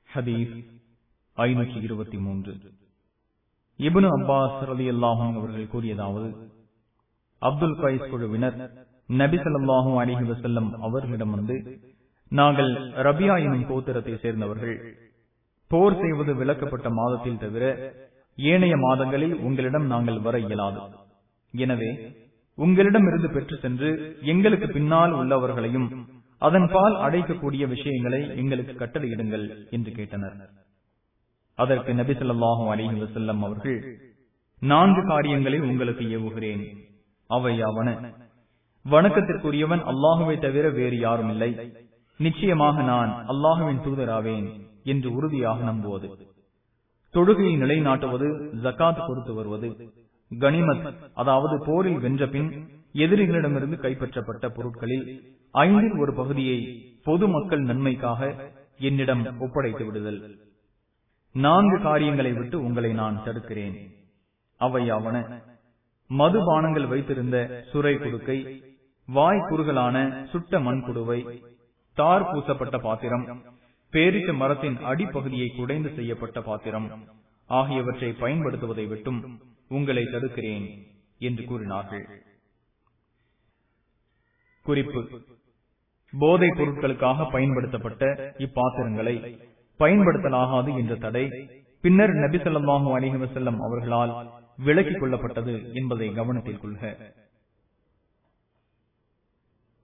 ஹதீஸ் ஐநூற்றி இருபத்தி மூன்று இபுனு அப்பாஸ் ரலி அல்லாஹும் அவர்கள் கூறியதாவது அப்துல் கைஸ் குழுவினர் நபி ஸல்லல்லாஹு அலைஹி வஸல்லம் அவர்களிடம் வந்து நாங்கள் ரபியா எனும் கோத்திரத்தை சேர்ந்தவர்கள் போர் செய்வது விளக்கப்பட்ட மாதத்தில் தவிர ஏனைய மாதங்களில் உங்களிடம் நாங்கள் வர இயலாது எனவே உங்களிடமிருந்து பெற்று சென்று எங்களுக்கு பின்னால் உள்ளவர்களையும் அதன் பால் அடைக்கக்கூடிய விஷயங்களை எங்களுக்கு கட்டளையிடுங்கள் என்று கேட்டனர் அதற்கு நபி ஸல்லல்லாஹு அலைஹி வஸல்லம் அவர்கள் நான்கு காரியங்களை உங்களுக்கு ஏவுகிறேன் அவையாவன வணக்கத்திற்குரியவன் அல்லாஹுவை தவிர வேறு யாரும் இல்லை நிச்சயமாக நான் அல்லாஹுவின் தூதராவேன் என்று உறுதியாக நம்புவது தொழுகையை நிலைநாட்டுவது ஜக்காத் கொடுத்து வருவது கனிமத் அதாவது போரில் வென்ற பின் எதிரிகளிடமிருந்து கைப்பற்றப்பட்ட பொருட்களில் ஐந்தில் ஒரு பகுதியை பொதுமக்கள் நன்மைக்காக என்னிடம் ஒப்படைத்து விடுதல் நான்கு காரியங்களை விட்டு உங்களை நான் தடுக்கிறேன் அவையாவன மதுபானங்கள் வைத்திருந்த சுரை குடுக்கை வாய் குறுகலான சுட்ட மண் குடுவை தார் பூசப்பட்ட பாத்திரம் பேரிட்ட மரத்தின் அடிப்பகுதியை குடைந்து செய்யப்பட்ட பாத்திரம் ஆகியவற்றை பயன்படுத்துவதை விட்டும் உங்களை தடுக்கிறேன் என்று கூறினார்கள் குறிப்பு போதைப் பொருட்களுக்காக பயன்படுத்தப்பட்ட இப்பாத்திரங்களை பயன்படுத்தலாகாது என்ற தடை பின்னர் நபி ஸல்லல்லாஹு அலைஹி வஸல்லம் அவர்களால் விலக்கிக் கொள்ளப்பட்டது என்பதை கவனத்தில் கொள்க